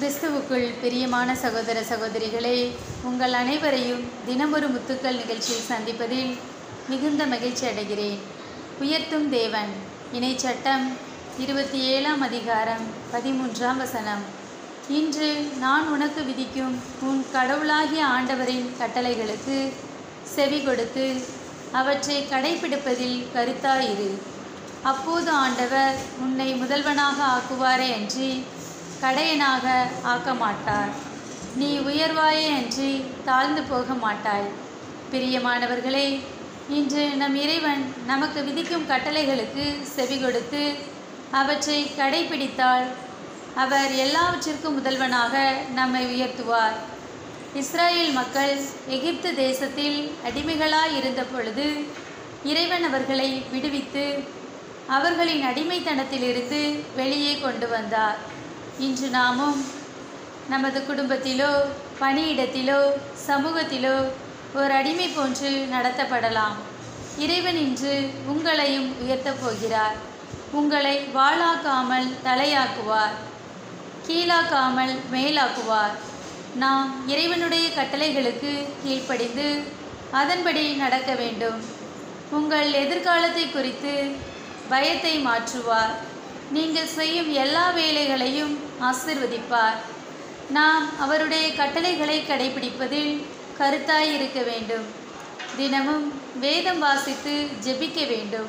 கிறிஸ்துவுக்குள் பிரியமான சகோதர சகோதரிகளே உங்கள் அனைவரையும் தினமொரு முத்துக்கள் நிகழ்ச்சியில் சந்திப்பதில் மிகுந்த மகிழ்ச்சி அடைகிறேன் உயர்த்தும் தேவன் இணைச்சட்டம் இருபத்தி ஏழாம் அதிகாரம் பதிமூன்றாம் வசனம் இன்று நான் உனக்கு விதிக்கும் உன் கடவுளாகிய ஆண்டவரின் கட்டளைகளுக்கு செவி கொடுத்து அவற்றை கடைபிடிப்பதில் கருத்தாயிரு அப்போது ஆண்டவர் உன்னை முதல்வனாக ஆக்குவாரே அன்றி கடையனாக ஆக்க மாட்டார் நீ உயர்வாயே அன்றி தாழ்ந்து போக மாட்டாய் பிரியமானவர்களே இன்று நம் இறைவன் நமக்கு விதிக்கும் கட்டளைகளுக்கு செவி கொடுத்து அவற்றை கடைபிடித்தால் அவர் எல்லாவற்றிற்கும் முதல்வனாக நம்மை உயர்த்துவார் இஸ்ராயேல் மக்கள் எகிப்து தேசத்தில் அடிமைகளாய் இருந்த பொழுது இறைவன் அவர்களை விடுவித்து அவர்களின் அடிமைத்தனத்திலிருந்து வெளியே கொண்டு வந்தார் இன்று நாமும் நமது குடும்பத்திலோ பணியிடத்திலோ சமூகத்திலோ ஒரு அடிமை போன்று நடத்தப்படலாம் இறைவன் இன்று உங்களையும் உயர்த்தப் போகிறார் உங்களை வாளாக்காமல் தலையாக்குவார் கீழாக்காமல் மேலாக்குவார் நாம் இறைவனுடைய கட்டளைகளுக்கு கீழ்ப்படிந்து அதன்படி நடக்க வேண்டும் உங்கள் எதிர்காலத்தை குறித்து பயத்தை மாற்றுவார் நீங்கள் செய்யும் எல்லா வேலைகளையும் ஆசிர்வதிப்பார் நாம் அவருடைய கட்டளைகளை கடைபிடிப்பதில் கருத்தாய் இருக்க வேண்டும் தினமும் வேதம் வாசித்து ஜெபிக்க வேண்டும்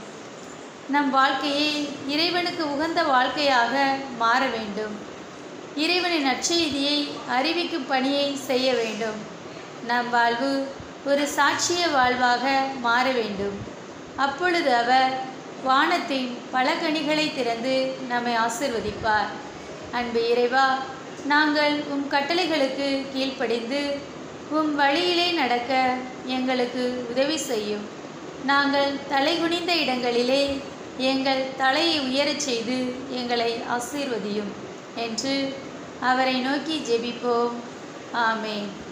நம் வாழ்க்கையை இறைவனுக்கு உகந்த வாழ்க்கையாக மாற வேண்டும் இறைவனின் நற்செய்தியை அறிவிக்கும் பணியை செய்ய வேண்டும் நம் வாழ்வு ஒரு சாட்சிய வாழ்வாக மாற வேண்டும் அப்பொழுது அவர் வானத்தின் பல கனிகளை திறந்து நம்மை ஆசிர்வதிப்பார் அன்பு இறைவா நாங்கள் உம் கட்டளைகளுக்கு கீழ்ப்படிந்து உம் வழியிலே நடக்க எங்களுக்கு உதவி செய்யும் நாங்கள் தலைகுனிந்த இடங்களிலே எங்கள் தலையை உயரச் செய்து எங்களை ஆசீர்வதியும் என்று அவரை நோக்கி ஜெபிப்போம் ஆமேன்